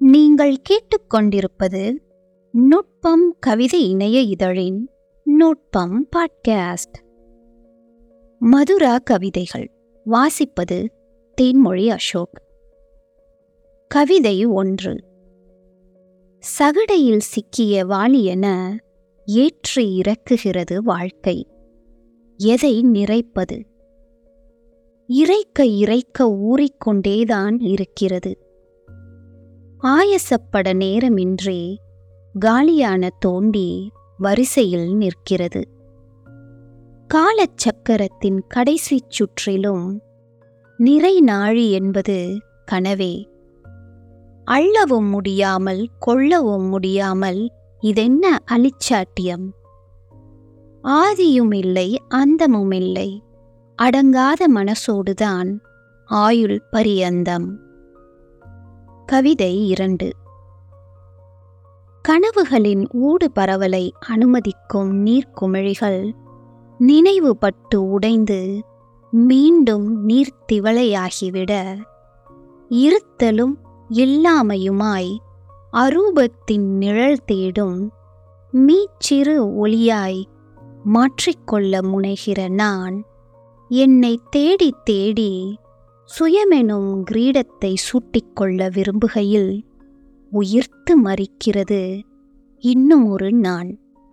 நீங்கள் கேட்டுக்கொண்டிருப்பது நுட்பம் கவிதை இணைய இதழின் நுட்பம் பாட்காஸ்ட் மதுரா கவிதைகள் வாசிப்பது தேன்மொழி அசோக் கவிதை ஒன்று சகடையில் சிக்கிய வாளியென ஏற்றி இறக்குகிறது வாழ்க்கை எதை நிறைப்பது இறைக்க இறைக்க ஊறிக்கொண்டேதான் இருக்கிறது ஆயசப்பட நேரமின்றி காலியான தோண்டி வரிசையில் நிற்கிறது காலச்சக்கரத்தின் கடைசி சுற்றிலும் நிறை நாழி என்பது கனவே அள்ளவும் முடியாமல் கொள்ளவும் முடியாமல் இதென்ன அலிச்சாட்டியம் ஆதியும் இல்லை அந்தமும் இல்லை அடங்காத மனசோடுதான் ஆயுள் பரியந்தம் கவிதை இரண்டு கனவுகளின் ஊடு பரவலை அனுமதிக்கும் நீர்க்குமிழிகள் நினைவுபட்டு உடைந்து மீண்டும் நீர்த்திவளையாகிவிட இருத்தலும் இல்லாமையுமாய் அரூபத்தின் நிழல் தேடும் மீச்சிறு ஒளியாய் மாற்றிக்கொள்ள முனைகிற நான் என்னை தேடி தேடி சுயமெனும் கிரீடத்தை சூட்டிக்கொள்ள விரும்புகையில் உயிர்த்து மறிக்கிறது இன்னும் ஒரு நான்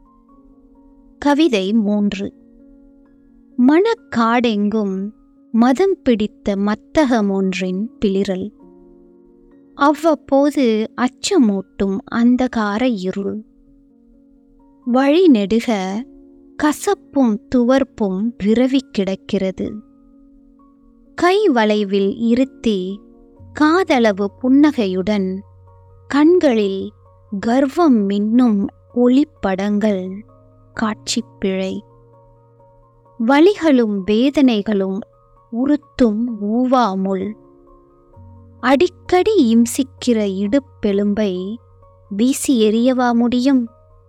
கவிதை மூன்று மணக்காடெங்கும் மதம் பிடித்த மத்தகம் ஒன்றின் பிளிரல் அவ்வப்போது அச்சமூட்டும் அந்தகார இருள் வழி நெடுக கசப்பும் துவர்ப்பும் விரவி கிடக்கிறது கை வளைவில் இருத்தி காதளவு புன்னகையுடன் கண்களில் கர்வம் மின்னும் ஒளிப்படங்கள் காட்சிப்பிழை வலிகளும் வேதனைகளும் உறுத்தும் ஊவாமுள் அடிக்கடி இம்சிக்கிற இடுப்பெலும்பை வீசி எறியவா முடியும்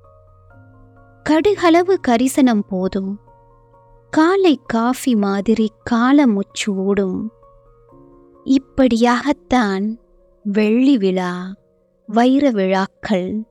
கடுகளவு கரிசனம் போதும் காலை காஃபி மாதிரி காலமுச்சு ஓடும் இப்படியாகத்தான் வெள்ளி விழா வைர விழாக்கள்